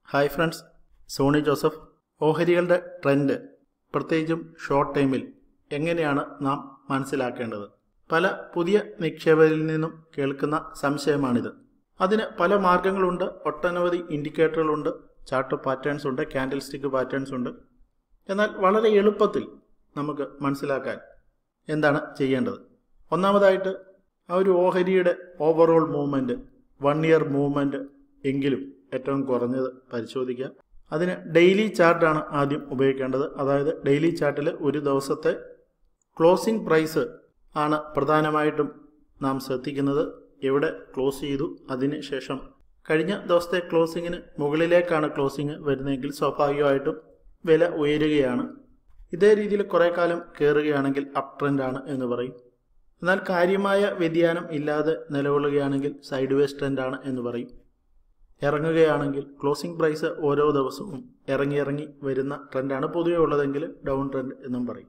hi friends Sony Joseph ഓഹരികളുടെ trend പ്രത്യേകിച്ചും short ടൈമിൽ എങ്ങനെയാണ് നാം മനസ്സിലാക്കേണ്ടത് പല പുതിയ നിക്ഷേപകരിൽ നിന്നും കേൾക്കുന്ന സംശയമാണിത് അതിന് പല മാർഗങ്ങളുണ്ട് ഒട്ടനവധി ഇൻഡിക്കേറ്ററുകളുണ്ട് ചാർട്ട് പാറ്റേൺസ് ഉണ്ട് ക്യാൻഡിൽ സ്റ്റിക്ക് പാറ്റേൺസ് ഉണ്ട് എന്നാൽ വളരെ എളുപ്പത്തിൽ നമുക്ക് മനസ്സിലാക്കാൻ എന്താണ് ചെയ്യേണ്ടത് ഒന്നാമതായിട്ട് ആ ഒരു ഓഹരിയുടെ overall movement one year movement എങ്കിലും ഏറ്റവും കുറഞ്ഞത് പരിശോധിക്കുക അതിന് ഡെയിലി ചാർട്ടാണ് ആദ്യം ഉപയോഗിക്കേണ്ടത് അതായത് ഡെയിലി ചാർട്ടിൽ ഒരു ദിവസത്തെ ക്ലോസിംഗ് പ്രൈസ് ആണ് പ്രധാനമായിട്ടും നാം ശ്രദ്ധിക്കുന്നത് എവിടെ ക്ലോസ് ചെയ്തു അതിന് ശേഷം കഴിഞ്ഞ ദിവസത്തെ ക്ലോസിങ്ങിന് മുകളിലേക്കാണ് ക്ലോസിംഗ് വരുന്നതെങ്കിൽ സ്വാഭാവികമായിട്ടും വില ഉയരുകയാണ് ഇതേ രീതിയിൽ കുറേ കാലം കയറുകയാണെങ്കിൽ അപ് ട്രെൻഡാണ് എന്ന് പറയും എന്നാൽ കാര്യമായ വ്യതിയാനം ഇല്ലാതെ നിലകൊള്ളുകയാണെങ്കിൽ സൈഡ് വേസ് ട്രെൻഡാണ് എന്ന് പറയും ഇറങ്ങുകയാണെങ്കിൽ ക്ലോസിംഗ് പ്രൈസ് ഓരോ ദിവസവും ഇറങ്ങി ഇറങ്ങി വരുന്ന ട്രെൻഡാണ് പൊതുവെ ഉള്ളതെങ്കിൽ ഡൗൺ ട്രെൻഡ് എന്നും പറയും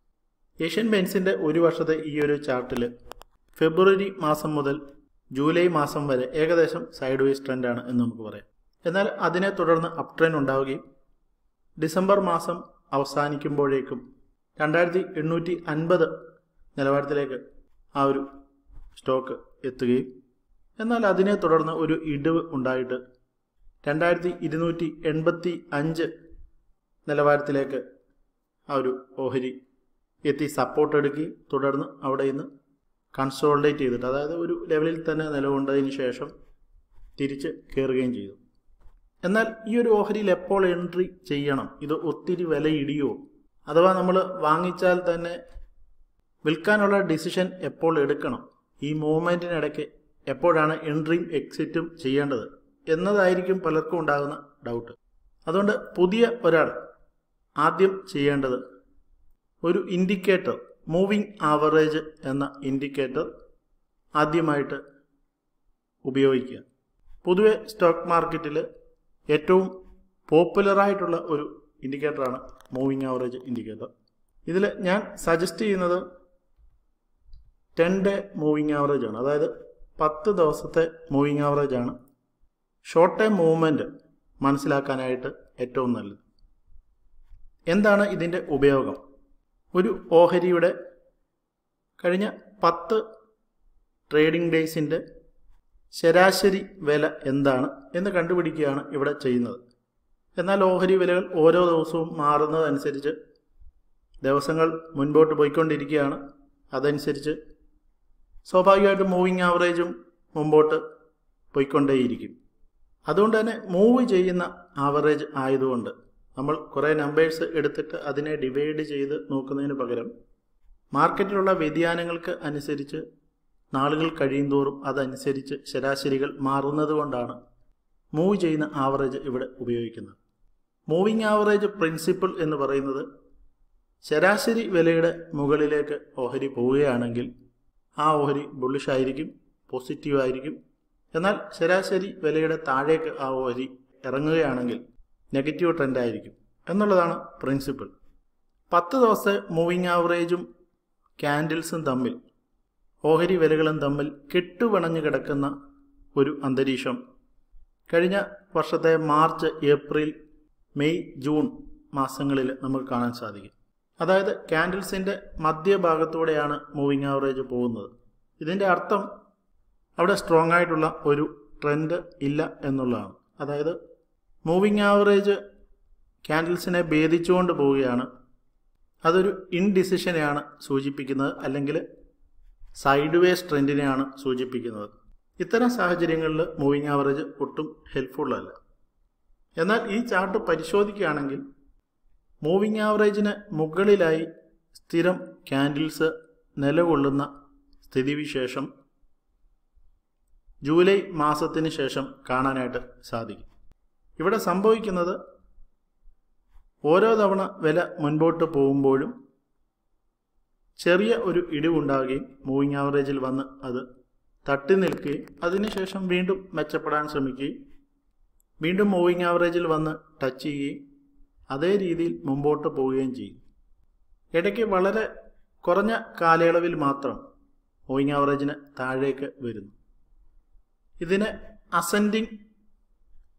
ഏഷ്യൻ പെയിൻസിൻ്റെ ഒരു വർഷത്തെ ഈ ഒരു ചാർട്ടിൽ ഫെബ്രുവരി മാസം മുതൽ ജൂലൈ മാസം വരെ ഏകദേശം സൈഡ് വേസ് ട്രെൻഡാണ് എന്ന് നമുക്ക് പറയാം എന്നാൽ അതിനെ തുടർന്ന് അപ് ട്രെൻഡ് ഉണ്ടാവുകയും ഡിസംബർ മാസം അവസാനിക്കുമ്പോഴേക്കും രണ്ടായിരത്തി എണ്ണൂറ്റി അൻപത് നിലവാരത്തിലേക്ക് ആ ഒരു സ്റ്റോക്ക് എത്തുകയും എന്നാൽ അതിനെ തുടർന്ന് ഒരു ഇടിവ് ഉണ്ടായിട്ട് രണ്ടായിരത്തി ഇരുന്നൂറ്റി എൺപത്തി അഞ്ച് നിലവാരത്തിലേക്ക് ആ ഒരു ഓഹരി എത്തി സപ്പോർട്ട് എടുക്കുകയും തുടർന്ന് അവിടെ നിന്ന് കൺസോൾഡേറ്റ് ചെയ്തിട്ട് അതായത് ഒരു ലെവലിൽ തന്നെ നിലകൊണ്ടതിന് ശേഷം തിരിച്ച് കയറുകയും ചെയ്തു എന്നാൽ ഈ ഒരു ഓഹരിയിൽ എപ്പോൾ എൻട്രി ചെയ്യണം ഇത് ഒത്തിരി വില ഇടിയോ അഥവാ നമ്മൾ വാങ്ങിച്ചാൽ തന്നെ വിൽക്കാനുള്ള ഡിസിഷൻ എപ്പോൾ എടുക്കണം ഈ മൂവ്മെൻറ്റിനിടയ്ക്ക് എപ്പോഴാണ് എൻട്രിയും എക്സിറ്റും ചെയ്യേണ്ടത് എന്നതായിരിക്കും പലർക്കും ഉണ്ടാകുന്ന ഡൗട്ട് അതുകൊണ്ട് പുതിയ ഒരാൾ ആദ്യം ചെയ്യേണ്ടത് ഒരു ഇൻഡിക്കേറ്റർ മൂവിങ് ആവറേജ് എന്ന ഇൻഡിക്കേറ്റർ ആദ്യമായിട്ട് ഉപയോഗിക്കുക പൊതുവെ സ്റ്റോക്ക് മാർക്കറ്റിൽ ഏറ്റവും പോപ്പുലറായിട്ടുള്ള ഒരു ഇൻഡിക്കേറ്ററാണ് മൂവിങ് ആവറേജ് ഇൻഡിക്കേറ്റർ ഇതിൽ ഞാൻ സജസ്റ്റ് ചെയ്യുന്നത് ടെൻ ഡേ മൂവിങ് ആവറേജ് ആണ് അതായത് പത്ത് ദിവസത്തെ മൂവിങ് ആവറേജ് ആണ് ഷോർട്ട് ടൈം മൂവ്മെൻറ്റ് മനസ്സിലാക്കാനായിട്ട് ഏറ്റവും നല്ലത് എന്താണ് ഇതിൻ്റെ ഉപയോഗം ഒരു ഓഹരിയുടെ കഴിഞ്ഞ പത്ത് ട്രേഡിംഗ് ഡേയ്സിൻ്റെ ശരാശരി വില എന്താണ് എന്ന് കണ്ടുപിടിക്കുകയാണ് ഇവിടെ ചെയ്യുന്നത് എന്നാൽ ഓഹരി വിലകൾ ഓരോ ദിവസവും മാറുന്നതനുസരിച്ച് ദിവസങ്ങൾ മുൻപോട്ട് പോയിക്കൊണ്ടിരിക്കുകയാണ് അതനുസരിച്ച് സ്വാഭാവികമായിട്ടും മൂവിങ് ആവറേജും മുമ്പോട്ട് പോയിക്കൊണ്ടേയിരിക്കും അതുകൊണ്ട് തന്നെ മൂവ് ചെയ്യുന്ന ആവറേജ് ആയതുകൊണ്ട് നമ്മൾ കുറേ നമ്പേഴ്സ് എടുത്തിട്ട് അതിനെ ഡിവൈഡ് ചെയ്ത് നോക്കുന്നതിന് പകരം മാർക്കറ്റിലുള്ള വ്യതിയാനങ്ങൾക്ക് അനുസരിച്ച് നാളുകൾ കഴിയുന്തോറും അതനുസരിച്ച് ശരാശരികൾ മാറുന്നത് കൊണ്ടാണ് മൂവ് ചെയ്യുന്ന ആവറേജ് ഇവിടെ ഉപയോഗിക്കുന്നത് മൂവിങ് ആവറേജ് പ്രിൻസിപ്പിൾ എന്ന് പറയുന്നത് ശരാശരി വിലയുടെ മുകളിലേക്ക് ഓഹരി പോവുകയാണെങ്കിൽ ആ ഓഹരി ബുള്ളിഷ് ആയിരിക്കും പോസിറ്റീവ് ആയിരിക്കും എന്നാൽ ശരാശരി വിലയുടെ താഴേക്ക് ആ ഓഹരി ഇറങ്ങുകയാണെങ്കിൽ നെഗറ്റീവ് ട്രെൻഡ് ആയിരിക്കും എന്നുള്ളതാണ് പ്രിൻസിപ്പിൾ പത്ത് ദിവസത്തെ മൂവിങ് ആവറേജും ക്യാൻഡിൽസും തമ്മിൽ ഓഹരി വിലകളും തമ്മിൽ കെട്ടുപിണഞ്ഞു കിടക്കുന്ന ഒരു അന്തരീക്ഷം കഴിഞ്ഞ വർഷത്തെ മാർച്ച് ഏപ്രിൽ മെയ് ജൂൺ മാസങ്ങളിൽ നമുക്ക് കാണാൻ സാധിക്കും അതായത് ക്യാൻഡിൽസിൻ്റെ മധ്യഭാഗത്തൂടെയാണ് മൂവിങ് ആവറേജ് പോകുന്നത് ഇതിൻ്റെ അർത്ഥം അവിടെ സ്ട്രോങ് ആയിട്ടുള്ള ഒരു ട്രെൻഡ് ഇല്ല എന്നുള്ളതാണ് അതായത് മൂവിങ് ആവറേജ് ക്യാൻഡിൽസിനെ ഭേദിച്ചുകൊണ്ട് പോവുകയാണ് അതൊരു ഇൻഡിസിഷനെയാണ് സൂചിപ്പിക്കുന്നത് അല്ലെങ്കിൽ സൈഡ് വേസ് ട്രെൻഡിനെയാണ് സൂചിപ്പിക്കുന്നത് ഇത്തരം സാഹചര്യങ്ങളിൽ മൂവിങ് ആവറേജ് ഒട്ടും ഹെൽപ്ഫുൾ അല്ല എന്നാൽ ഈ ചാർട്ട് പരിശോധിക്കുകയാണെങ്കിൽ മൂവിങ് ആവറേജിന് മുകളിലായി സ്ഥിരം ക്യാൻഡിൽസ് നിലകൊള്ളുന്ന സ്ഥിതിവിശേഷം ജൂലൈ മാസത്തിന് ശേഷം കാണാനായിട്ട് സാധിക്കും ഇവിടെ സംഭവിക്കുന്നത് ഓരോ തവണ വില മുൻപോട്ട് പോകുമ്പോഴും ചെറിയ ഒരു ഇടിവുണ്ടാവുകയും മൂവിങ് ആവറേജിൽ വന്ന് അത് തട്ടി നിൽക്കുകയും അതിനുശേഷം വീണ്ടും മെച്ചപ്പെടാൻ ശ്രമിക്കുകയും വീണ്ടും മൂവിങ് ആവറേജിൽ വന്ന് ടച്ച് ചെയ്യുകയും അതേ രീതിയിൽ മുമ്പോട്ട് പോവുകയും ചെയ്യും ഇടയ്ക്ക് വളരെ കുറഞ്ഞ കാലയളവിൽ മാത്രം മൂവിങ് ആവറേജിന് താഴേക്ക് വരുന്നു ഇതിനെ അസെൻഡിങ്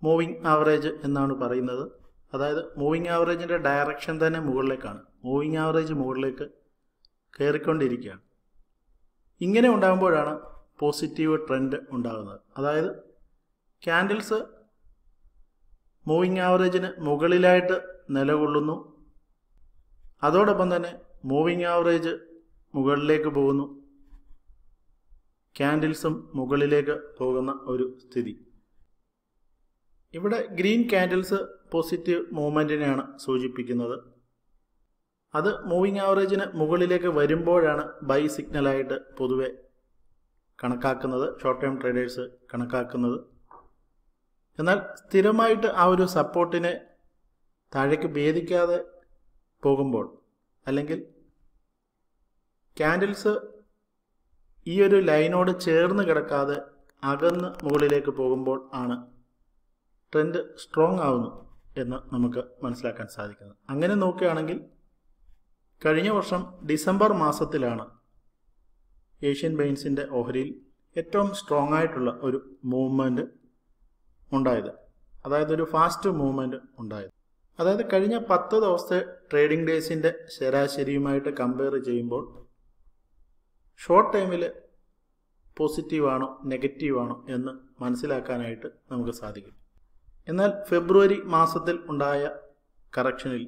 മൂവിങ് ആവറേജ് എന്നാണ് പറയുന്നത് അതായത് മൂവിങ് ആവറേജിൻ്റെ ഡയറക്ഷൻ തന്നെ മുകളിലേക്കാണ് മൂവിങ് ആവറേജ് മുകളിലേക്ക് കയറിക്കൊണ്ടിരിക്കുകയാണ് ഇങ്ങനെ ഉണ്ടാകുമ്പോഴാണ് പോസിറ്റീവ് ട്രെൻഡ് ഉണ്ടാകുന്നത് അതായത് ക്യാൻഡിൽസ് മൂവിങ് ആവറേജിന് മുകളിലായിട്ട് നിലകൊള്ളുന്നു അതോടൊപ്പം തന്നെ മൂവിങ് ആവറേജ് മുകളിലേക്ക് പോകുന്നു ക്യാൻഡിൽസും മുകളിലേക്ക് പോകുന്ന ഒരു സ്ഥിതി ഇവിടെ ഗ്രീൻ ക്യാൻഡിൽസ് പോസിറ്റീവ് മൂവ്മെൻറ്റിനെയാണ് സൂചിപ്പിക്കുന്നത് അത് മൂവിങ് ആവറേജിന് മുകളിലേക്ക് വരുമ്പോഴാണ് ബൈ സിഗ്നലായിട്ട് പൊതുവെ കണക്കാക്കുന്നത് ഷോർട്ട് ടേം ട്രേഡേഴ്സ് കണക്കാക്കുന്നത് എന്നാൽ സ്ഥിരമായിട്ട് ആ ഒരു സപ്പോർട്ടിനെ താഴേക്ക് ഭേദിക്കാതെ പോകുമ്പോൾ അല്ലെങ്കിൽ ക്യാൻഡിൽസ് ഈ ഒരു ലൈനോട് ചേർന്ന് കിടക്കാതെ അകന്ന് മുകളിലേക്ക് പോകുമ്പോൾ ആണ് ട്രെൻഡ് സ്ട്രോങ് ആവുന്നു എന്ന് നമുക്ക് മനസ്സിലാക്കാൻ സാധിക്കുന്നത് അങ്ങനെ നോക്കുകയാണെങ്കിൽ കഴിഞ്ഞ വർഷം ഡിസംബർ മാസത്തിലാണ് ഏഷ്യൻ പെയിൻസിൻ്റെ ഓഹരിയിൽ ഏറ്റവും സ്ട്രോങ് ആയിട്ടുള്ള ഒരു മൂവ്മെൻറ്റ് ഉണ്ടായത് അതായത് ഒരു ഫാസ്റ്റ് മൂവ്മെൻറ്റ് ഉണ്ടായത് അതായത് കഴിഞ്ഞ പത്ത് ദിവസത്തെ ട്രേഡിംഗ് ഡേയ്സിൻ്റെ ശരാശരിയുമായിട്ട് കമ്പയർ ചെയ്യുമ്പോൾ ഷോർട്ട് ടൈമിൽ പോസിറ്റീവാണോ നെഗറ്റീവാണോ എന്ന് മനസ്സിലാക്കാനായിട്ട് നമുക്ക് സാധിക്കും എന്നാൽ ഫെബ്രുവരി മാസത്തിൽ ഉണ്ടായ കറക്ഷനിൽ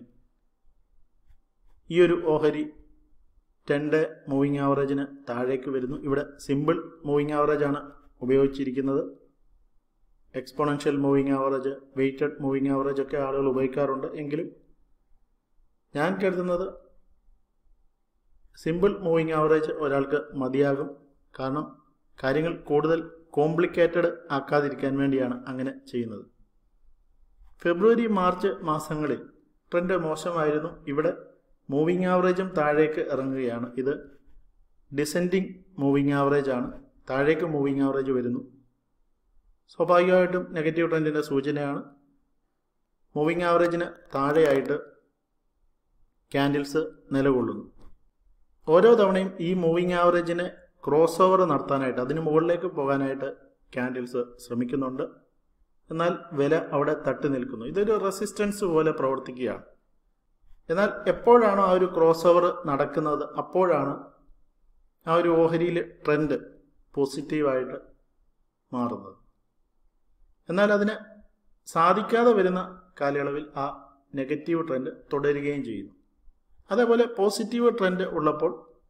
ഈ ഒരു ഓഹരി ടെൻ ഡേ മൂവിങ് ആവറേജിന് താഴേക്ക് വരുന്നു ഇവിടെ സിമ്പിൾ മൂവിങ് ആവറേജ് ആണ് ഉപയോഗിച്ചിരിക്കുന്നത് exponential moving average weighted moving average ഒക്കെ ആളുകൾ ഉപയോഗിക്കാറുണ്ട് എങ്കിലും ഞാൻ കരുതുന്നത് സിമ്പിൾ മൂവിങ് ആവറേജ് ഒരാൾക്ക് മതിയാകും കാരണം കാര്യങ്ങൾ കൂടുതൽ കോംപ്ലിക്കേറ്റഡ് ആക്കാതിരിക്കാൻ വേണ്ടിയാണ് അങ്ങനെ ചെയ്യുന്നത് ഫെബ്രുവരി മാർച്ച് മാസങ്ങളിൽ ട്രെൻഡ് മോശമായിരുന്നു ഇവിടെ മൂവിങ് ആവറേജും താഴേക്ക് ഇറങ്ങുകയാണ് ഇത് ഡിസെൻഡിങ് മൂവിങ് ആവറേജ് ആണ് താഴേക്ക് മൂവിങ് ആവറേജ് വരുന്നു സ്വാഭാവികമായിട്ടും നെഗറ്റീവ് ട്രെൻഡിൻ്റെ സൂചനയാണ് മൂവിങ് ആവറേജിന് താഴെയായിട്ട് ക്യാൻഡിൽസ് നിലകൊള്ളുന്നു ഓരോ തവണയും ഈ മൂവിങ് ആവറേജിനെ ക്രോസ് ഓവർ നടത്താനായിട്ട് അതിന് മുകളിലേക്ക് പോകാനായിട്ട് ക്യാൻഡിൽസ് ശ്രമിക്കുന്നുണ്ട് എന്നാൽ വില അവിടെ തട്ടി നിൽക്കുന്നു ഇതൊരു റെസിസ്റ്റൻസ് പോലെ പ്രവർത്തിക്കുകയാണ് എന്നാൽ എപ്പോഴാണോ ആ ഒരു ക്രോസ് ഓവർ നടക്കുന്നത് അപ്പോഴാണ് ആ ഒരു ഓഹരിയിൽ ട്രെൻഡ് പോസിറ്റീവായിട്ട് മാറുന്നത് എന്നാൽ അതിന് സാധിക്കാതെ വരുന്ന കാലയളവിൽ ആ നെഗറ്റീവ് ട്രെൻഡ് തുടരുകയും ചെയ്യുന്നു അതേപോലെ പോസിറ്റീവ് ട്രെൻഡ് ഉള്ളപ്പോൾ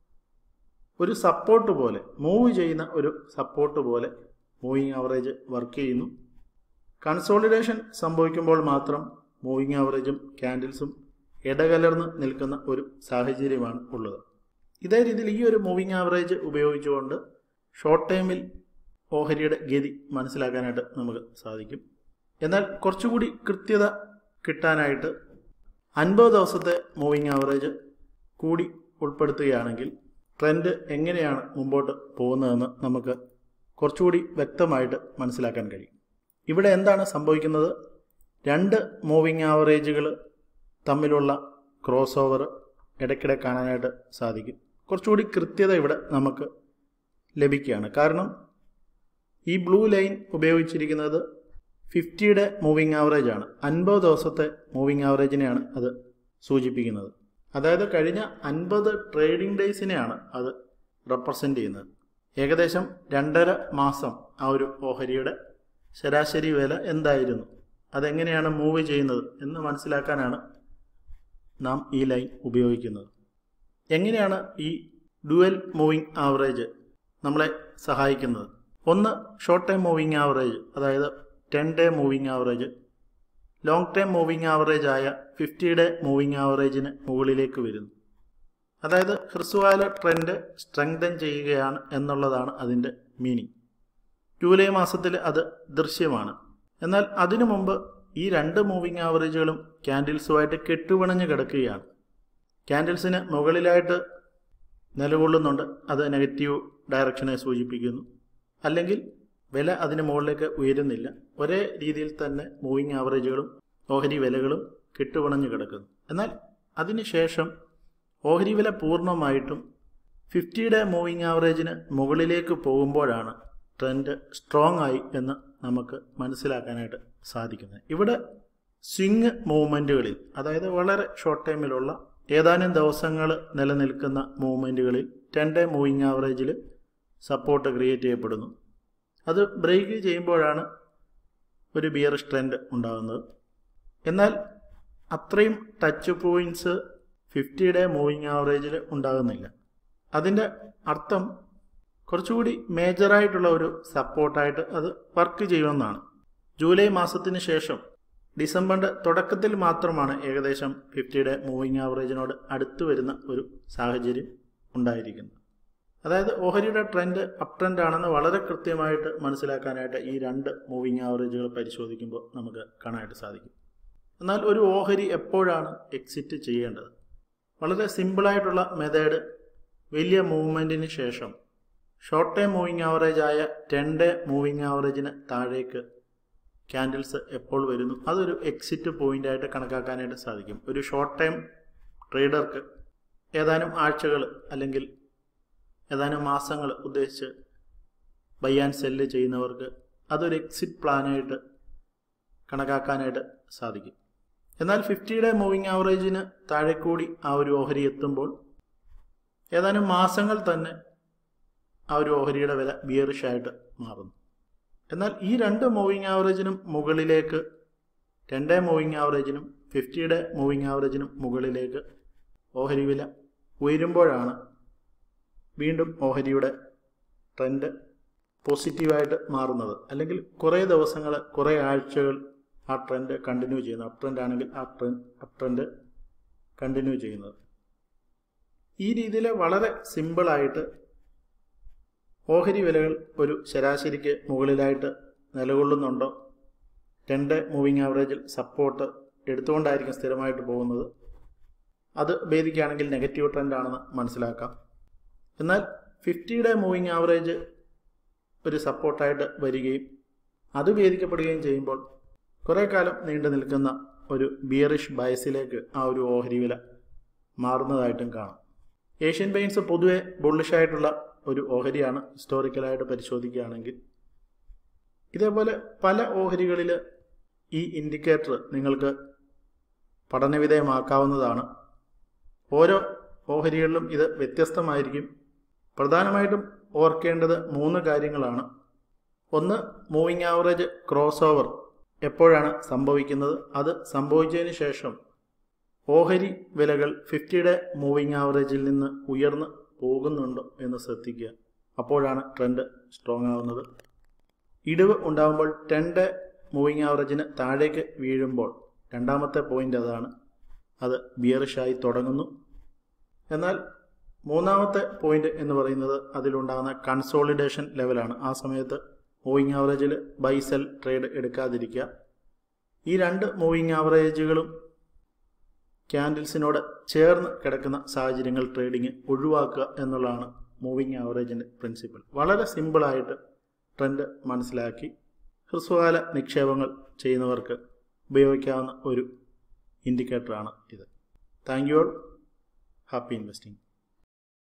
ഒരു സപ്പോർട്ട് പോലെ മൂവ് ചെയ്യുന്ന ഒരു സപ്പോർട്ട് പോലെ മൂവിങ് ആവറേജ് വർക്ക് ചെയ്യുന്നു കൺസോളിഡേഷൻ സംഭവിക്കുമ്പോൾ മാത്രം മൂവിങ് ആവറേജും ക്യാൻഡിൽസും ഇടകലർന്ന് നിൽക്കുന്ന ഒരു സാഹചര്യമാണ് ഉള്ളത് ഇതേ രീതിയിൽ ഈ ഒരു മൂവിങ് ആവറേജ് ഉപയോഗിച്ചുകൊണ്ട് ഷോർട്ട് ടൈമിൽ ഓഹരിയുടെ ഗതി മനസ്സിലാക്കാനായിട്ട് നമുക്ക് സാധിക്കും എന്നാൽ കുറച്ചുകൂടി കൃത്യത കിട്ടാനായിട്ട് അൻപത് ദിവസത്തെ മൂവിങ് ആവറേജ് കൂടി ഉൾപ്പെടുത്തുകയാണെങ്കിൽ ട്രെൻഡ് എങ്ങനെയാണ് മുമ്പോട്ട് പോകുന്നതെന്ന് നമുക്ക് കുറച്ചുകൂടി വ്യക്തമായിട്ട് മനസ്സിലാക്കാൻ കഴിയും ഇവിടെ എന്താണ് സംഭവിക്കുന്നത് രണ്ട് മൂവിങ് ആവറേജുകൾ തമ്മിലുള്ള ക്രോസ് ഓവർ ഇടയ്ക്കിടെ കാണാനായിട്ട് സാധിക്കും കുറച്ചുകൂടി കൃത്യത ഇവിടെ നമുക്ക് ലഭിക്കുകയാണ് കാരണം ഈ ബ്ലൂ ലൈൻ ഉപയോഗിച്ചിരിക്കുന്നത് ഫിഫ്റ്റിയുടെ മൂവിങ് ആവറേജ് ആണ് അൻപത് ദിവസത്തെ മൂവിങ് ആവറേജിനെയാണ് അത് സൂചിപ്പിക്കുന്നത് അതായത് കഴിഞ്ഞ അൻപത് ട്രേഡിംഗ് ഡേയ്സിനെയാണ് അത് റെപ്രസെൻ്റ് ചെയ്യുന്നത് ഏകദേശം രണ്ടര മാസം ആ ഒരു ഓഹരിയുടെ ശരാശരി വില എന്തായിരുന്നു അതെങ്ങനെയാണ് മൂവ് ചെയ്യുന്നത് എന്ന് മനസ്സിലാക്കാനാണ് നാം ഈ ലൈൻ ഉപയോഗിക്കുന്നത് എങ്ങനെയാണ് ഈ ഡുവൽ മൂവിങ് ആവറേജ് നമ്മളെ സഹായിക്കുന്നത് ഒന്ന് ഷോർട്ട് ടൈം മൂവിങ് ആവറേജ് അതായത് ten day moving average long time moving average ആയ ഫിഫ്റ്റി ഡേ മൂവിങ് ആവറേജിന് മുകളിലേക്ക് വരുന്നു അതായത് ഹ്രസ്വകാല ട്രെൻഡ് സ്ട്രെങ്തൻ ചെയ്യുകയാണ് എന്നുള്ളതാണ് അതിൻ്റെ മീനിങ് ജൂലൈ മാസത്തിൽ അത് ദൃശ്യമാണ് എന്നാൽ അതിനു മുമ്പ് ഈ രണ്ട് മൂവിങ് ആവറേജുകളും ക്യാൻഡിൽസുമായിട്ട് കെട്ടുപിണഞ്ഞ് കിടക്കുകയാണ് ക്യാൻഡിൽസിന് മുകളിലായിട്ട് നിലകൊള്ളുന്നുണ്ട് അത് നെഗറ്റീവ് ഡയറക്ഷനെ സൂചിപ്പിക്കുന്നു അല്ലെങ്കിൽ വില അതിന് മുകളിലേക്ക് ഉയരുന്നില്ല ഒരേ രീതിയിൽ തന്നെ മൂവിങ് ആവറേജുകളും ഓഹരി വിലകളും കെട്ടുപിണഞ്ഞ് കിടക്കുന്നു എന്നാൽ അതിനുശേഷം ഓഹരി വില പൂർണ്ണമായിട്ടും ഫിഫ്റ്റിയുടെ മൂവിങ് ആവറേജിന് മുകളിലേക്ക് പോകുമ്പോഴാണ് ട്രെൻഡ് സ്ട്രോങ് ആയി എന്ന് നമുക്ക് മനസ്സിലാക്കാനായിട്ട് സാധിക്കുന്നത് ഇവിടെ സ്വിങ് മൂവ്മെൻറ്റുകളിൽ അതായത് വളരെ ഷോർട്ട് ടൈമിലുള്ള ഏതാനും ദിവസങ്ങൾ നിലനിൽക്കുന്ന മൂവ്മെൻറ്റുകളിൽ ടെൻ ഡേ മൂവിങ് ആവറേജിൽ സപ്പോർട്ട് ക്രിയേറ്റ് ചെയ്യപ്പെടുന്നു അത് ബ്രേക്ക് ചെയ്യുമ്പോഴാണ് ഒരു ബിയറിഷ് ട്രെൻഡ് ഉണ്ടാകുന്നത് എന്നാൽ അത്രയും touch points fifty day moving ആവറേജിൽ ഉണ്ടാകുന്നില്ല അതിൻ്റെ അർത്ഥം കുറച്ചുകൂടി മേജറായിട്ടുള്ള ഒരു സപ്പോർട്ടായിട്ട് അത് വർക്ക് ചെയ്യുമെന്നാണ് ജൂലൈ മാസത്തിന് ശേഷം ഡിസംബറിൻ്റെ തുടക്കത്തിൽ മാത്രമാണ് ഏകദേശം ഫിഫ്റ്റിയുടെ മൂവിങ് ആവറേജിനോട് അടുത്ത് വരുന്ന ഒരു സാഹചര്യം ഉണ്ടായിരിക്കുന്നത് അതായത് ഓഹരിയുടെ ട്രെൻഡ് അപ് ട്രെൻഡ് ആണെന്ന് വളരെ കൃത്യമായിട്ട് മനസ്സിലാക്കാനായിട്ട് ഈ രണ്ട് മൂവിങ് ആവറേജുകൾ പരിശോധിക്കുമ്പോൾ നമുക്ക് കാണാനായിട്ട് സാധിക്കും എന്നാൽ ഒരു ഓഹരി എപ്പോഴാണ് എക്സിറ്റ് ചെയ്യേണ്ടത് വളരെ സിമ്പിളായിട്ടുള്ള മെത്തേഡ് വലിയ മൂവ്മെൻറ്റിന് ശേഷം ഷോർട്ട് ടൈം മൂവിങ് ആവറേജ് ആയ ടെൻ ഡേ മൂവിങ് ആവറേജിന് താഴേക്ക് ക്യാൻഡിൽസ് എപ്പോൾ വരുന്നു അതൊരു എക്സിറ്റ് പോയിന്റ് ആയിട്ട് കണക്കാക്കാനായിട്ട് സാധിക്കും ഒരു ഷോർട്ട് ടൈം ട്രേഡർക്ക് ഏതാനും ആഴ്ചകൾ അല്ലെങ്കിൽ ഏതാനും മാസങ്ങൾ ഉദ്ദേശിച്ച് ബൈ ആൻഡ് സെല്ല് ചെയ്യുന്നവർക്ക് അതൊരു എക്സിറ്റ് പ്ലാനായിട്ട് കണക്കാക്കാനായിട്ട് സാധിക്കും എന്നാൽ ഫിഫ്റ്റിയുടെ മൂവിങ് ആവറേജിന് താഴെ കൂടി ആ ഒരു ഓഹരി എത്തുമ്പോൾ ഏതാനും മാസങ്ങൾ തന്നെ ആ ഒരു ഓഹരിയുടെ വില ബിയറിഷ് ആയിട്ട് മാറുന്നു എന്നാൽ ഈ രണ്ട് മൂവിങ് ആവറേജിനും മുകളിലേക്ക് രണ്ടേ മൂവിങ് ആവറേജിനും ഫിഫ്റ്റിയുടെ മൂവിങ് ആവറേജിനും മുകളിലേക്ക് ഓഹരി വില ഉയരുമ്പോഴാണ് വീണ്ടും ഓഹരിയുടെ ട്രെൻഡ് പോസിറ്റീവായിട്ട് മാറുന്നത് അല്ലെങ്കിൽ കുറേ ദിവസങ്ങൾ കുറേ ആഴ്ചകൾ ആ ട്രെൻഡ് കണ്ടിന്യൂ ചെയ്യുന്നത് അപ് ട്രെൻഡ് ആണെങ്കിൽ ആ ട്രെൻഡ് അപ് ട്രെൻഡ് കണ്ടിന്യൂ ചെയ്യുന്നത് ഈ രീതിയിൽ വളരെ സിമ്പിളായിട്ട് ഓഹരി വിലകൾ ഒരു ശരാശരിക്ക് മുകളിലായിട്ട് നിലകൊള്ളുന്നുണ്ടോ രണ്ട് മൂവിങ് ആവറേജിൽ സപ്പോർട്ട് എടുത്തുകൊണ്ടായിരിക്കും സ്ഥിരമായിട്ട് പോകുന്നത് അത് ഭേദിക്കുകയാണെങ്കിൽ നെഗറ്റീവ് ട്രെൻഡ് ആണെന്ന് മനസ്സിലാക്കാം എന്നാൽ ഫിഫ്റ്റിയുടെ മൂവിങ് ആവറേജ് ഒരു സപ്പോർട്ടായിട്ട് വരികയും അത് ഭേദിക്കപ്പെടുകയും ചെയ്യുമ്പോൾ കുറേ കാലം നീണ്ടു നിൽക്കുന്ന ഒരു ബിയറിഷ് ബയസിലേക്ക് ആ ഒരു ഓഹരി വില മാറുന്നതായിട്ടും കാണാം ഏഷ്യൻ പെയിൻസ് പൊതുവെ ബുള്ളിഷായിട്ടുള്ള ഒരു ഓഹരിയാണ് ഹിസ്റ്റോറിക്കലായിട്ട് പരിശോധിക്കുകയാണെങ്കിൽ ഇതേപോലെ പല ഓഹരികളിൽ ഈ ഇൻഡിക്കേറ്റർ നിങ്ങൾക്ക് പഠനവിധേയമാക്കാവുന്നതാണ് ഓരോ ഓഹരികളിലും ഇത് വ്യത്യസ്തമായിരിക്കും പ്രധാനമായിട്ടും ഓർക്കേണ്ടത് മൂന്ന് കാര്യങ്ങളാണ് ഒന്ന് മൂവിങ് ആവറേജ് ക്രോസ് ഓവർ എപ്പോഴാണ് സംഭവിക്കുന്നത് അത് സംഭവിച്ചതിന് ശേഷം ഓഹരി വിലകൾ ഫിഫ്റ്റിയുടെ മൂവിങ് ആവറേജിൽ നിന്ന് ഉയർന്ന് പോകുന്നുണ്ടോ എന്ന് ശ്രദ്ധിക്കുക അപ്പോഴാണ് ട്രെൻഡ് സ്ട്രോങ് ആവുന്നത് ഇടിവ് ഉണ്ടാകുമ്പോൾ ടെൻഡ് മൂവിങ് ആവറേജിന് താഴേക്ക് വീഴുമ്പോൾ രണ്ടാമത്തെ പോയിന്റ് അതാണ് അത് ബിയറിഷായി തുടങ്ങുന്നു എന്നാൽ മൂന്നാമത്തെ പോയിന്റ് എന്ന് പറയുന്നത് അതിലുണ്ടാകുന്ന കൺസോളിഡേഷൻ ലെവലാണ് ആ സമയത്ത് മൂവിങ് ആവറേജിൽ ബൈ സെൽ ട്രേഡ് എടുക്കാതിരിക്കുക ഈ രണ്ട് മൂവിങ് ആവറേജുകളും ക്യാൻഡിൽസിനോട് ചേർന്ന് കിടക്കുന്ന സാഹചര്യങ്ങൾ ട്രേഡിങ് ഒഴിവാക്കുക എന്നുള്ളതാണ് മൂവിങ് ആവറേജിൻ്റെ പ്രിൻസിപ്പിൾ വളരെ സിമ്പിളായിട്ട് ട്രെൻഡ് മനസ്സിലാക്കി ഹ്രസ്വകാല നിക്ഷേപങ്ങൾ ചെയ്യുന്നവർക്ക് ഉപയോഗിക്കാവുന്ന ഒരു ഇൻഡിക്കേറ്ററാണ് ഇത് thank you all happy investing